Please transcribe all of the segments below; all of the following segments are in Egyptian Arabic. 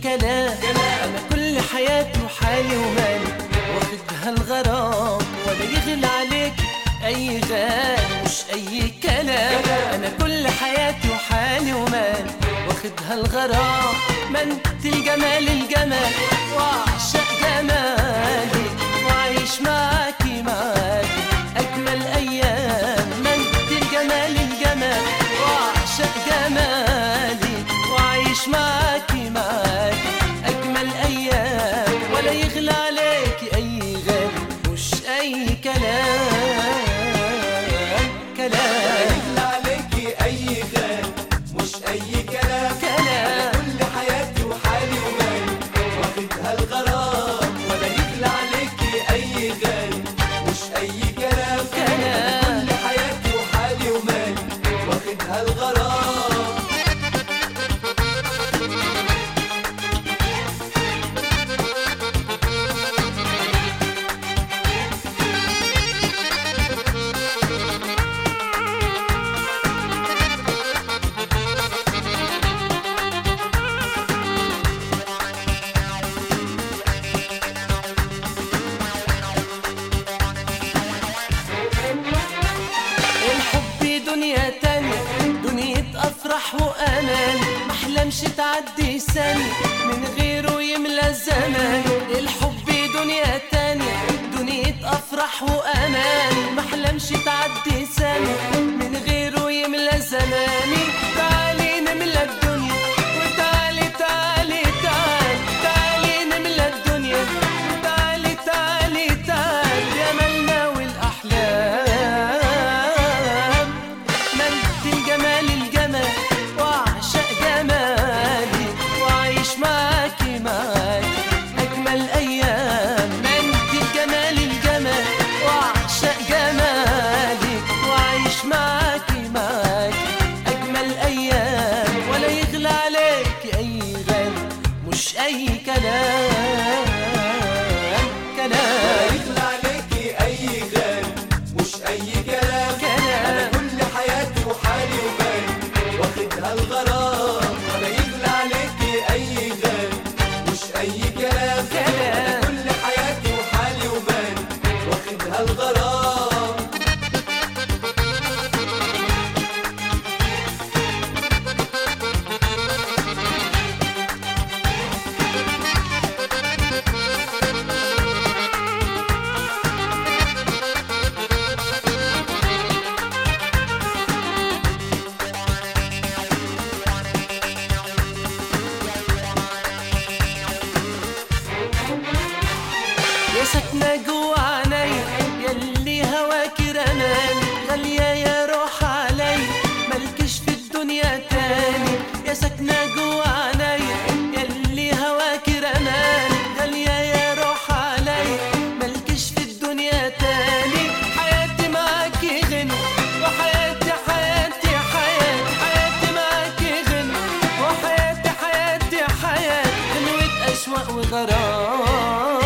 كلام انا كل حياتي وحالي ومالي واخدها الغرام ولا يغلى عليك اي غالي مش اي كلام انا كل حياتي وحالي ومالي واخدها الغرام ما انت الجمال الجمال واعشق جمالي وعيش معاكي معاكي اجمل ايام ما انت الجمال الجمال واعشق جمالي وعيش معاكي معاكي اجمل ايام ولا يغلى عليكي اي غالي مش اي كلام كلام يغلى عليكي اي غالي مش اي كلام كلام. كل حياتي وحالي ومالي واخدها الغرام ولا يغلى عليكي اي غالي مش اي كلام كلام. كل حياتي وحالي ومالي واخدها الغرام الحب دنيا تانية دنيا أفراح وأمان محلمش تعدي ثانية من غيره يملى الزمان الحب دنيا تانية دنيا أفراح وأمان محلمش تعدي ثانية من غيره يملى زماني تعالي نملى الدنيا وتعالي تعالي تعالي تعالي نملى الدنيا تعالي تعالي تعالي جمالنا والأحلام ملك الجمال الجمال واعشق جمالي واعيش معاكي معاكي اجمل ايام ملك الجمال الجمال واعشق جمالي واعيش معاكي معاكي اجمل ايام ولا يغلى عليكي اي غالي مش اي كلام كلام يغلى عليكي اي غالي مش اي كلام كلام. انا كل حياتي وحالي وبالي واخدها الغرام ولا يغلى عليكي اي غالي مش اي كلام كلام. انا كل حياتي وحالي وبالي واخدها الغرام يا ساكنة جوا عينيا ياللي هواكي رمان غالية يا روح عليا ملكش في الدنيا تاني يا ساكنة جوا عينيا ياللي هواكي رمان غالية يا روح عليا ملكش في الدنيا تاني حياتي معاكي غنى وحياتي حياتي حياتي حياتي معاكي غنى وحياتي حياتي حياتي غنوة أشواق وغرام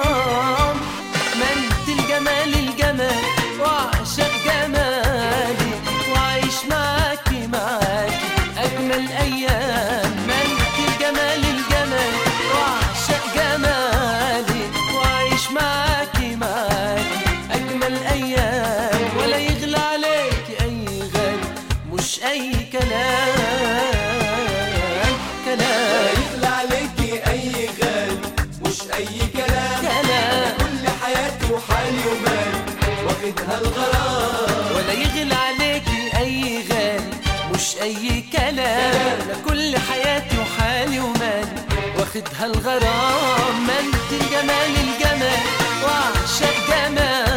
ما انت الجمال الجمال واعشق جمالي وعيش معاكي معاكي اجمل ايام ما انت الجمال الجمال واعشق جمالي وعيش معاكي معاكي اجمل ايام ولا يغلى عليكي اي غالي مش اي كلام كلام يغلى عليكي اي غالي مش اي كلام كلام. كل حياتي وحالي ومالي واخدها الغرام ولا يغلى عليكي اي غالي مش اي كلام انا كل حياتي وحالي ومالي واخدها الغرام ما انت الجمال الجمال واعشق جمال